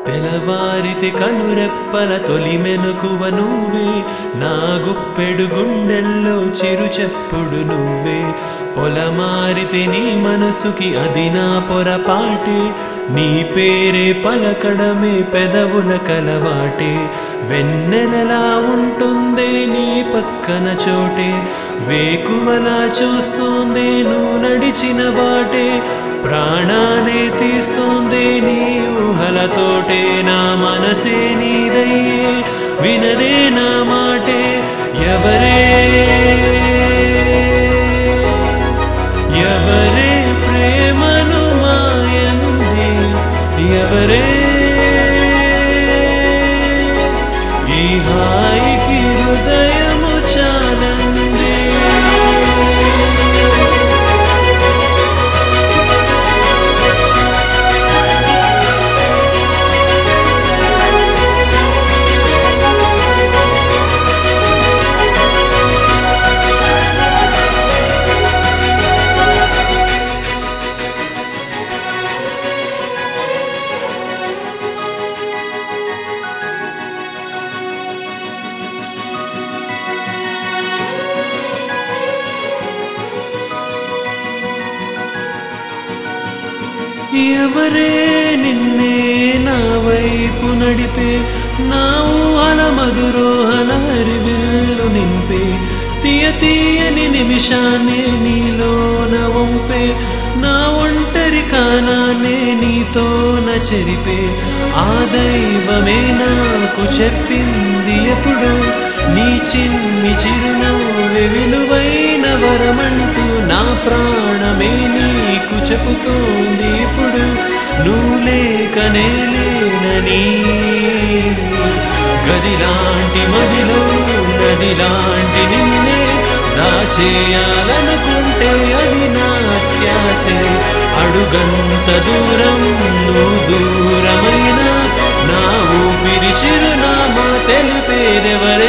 తెలవారితే కనురెప్పల తొలి మెనుకువ నువ్వే నా గుప్పెడు గుండెల్లో చిరు చెప్పుడు నువ్వే పొలమారితే నీ మనసుకి అది నా పొరపాటే నీ పేరే పలకడమే పెదవుల కలవాటే వెన్నెలలా ఉంటుందే నీ పక్కన చోటే వేకువలా చూస్తోందే నువ్వు నడిచిన బాటే ప్రాణానే తీస్తోందే నీ ఊహలతోటే నా మనసే నీదయ్యే వినదే నా మాటే ఎవరే ఎవరే ప్రేమను మాయంది ఎవరే ఈ హాయికి హృదయము చాలందే ఎవరే నిన్నే నా వైపు నడిపే నా ఊహల మధురోహల హరివిల్లు నింపే తీయ తీయని నిమిషాన్ని నీలోన వంపే నా ఒంటరి కానానే నీతోన చెరిపే ఆ దైవమే నాకు చెప్పింది ఎప్పుడు నీ చిన్ని చిరునవ్వె విలువైన వరమంటూ నా ప్రాణమే నీకు చెబుతోంది ఇప్పుడు నువ్వు లేకనే లేనని గదిలాంటి మదిలో నదిలాంటి నిన్నే దాచేయాలనుకుంటే అది నా అత్యాసే అడుగంత దూరం నువ్వు దూరమైన నా ఊపిరి చిరునామా తెలిపేదెవరే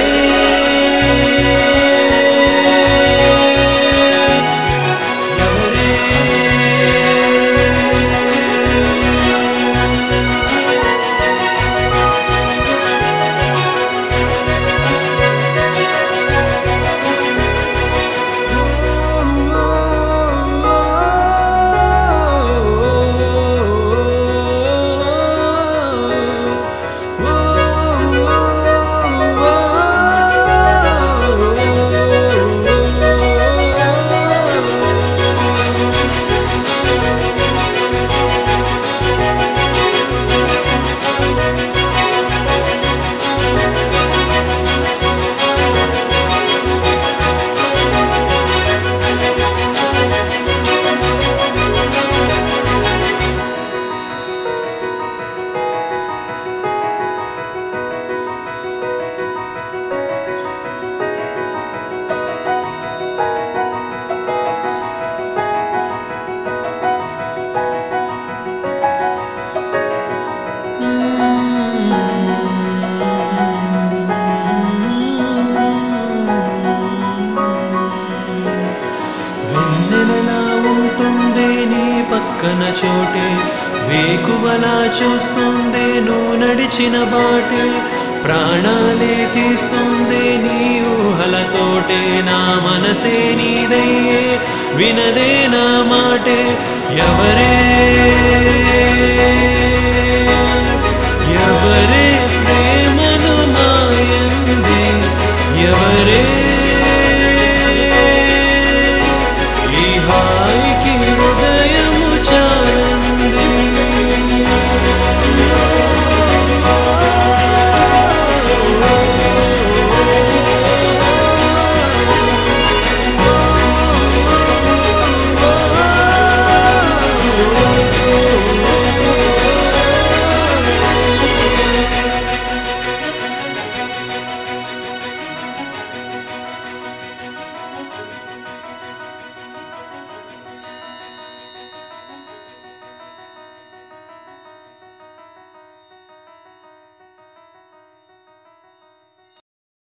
వెన్నెలలా ఉంటుందే నీ పక్కన చోటే వేకువలా చూస్తుందే నువ్వు నడిచిన బాటే ప్రాణాలే తీస్తుందే నీ ఊహలతోటే నా మనసే నీదయ్యే వినదే నా మాటే ఎవరే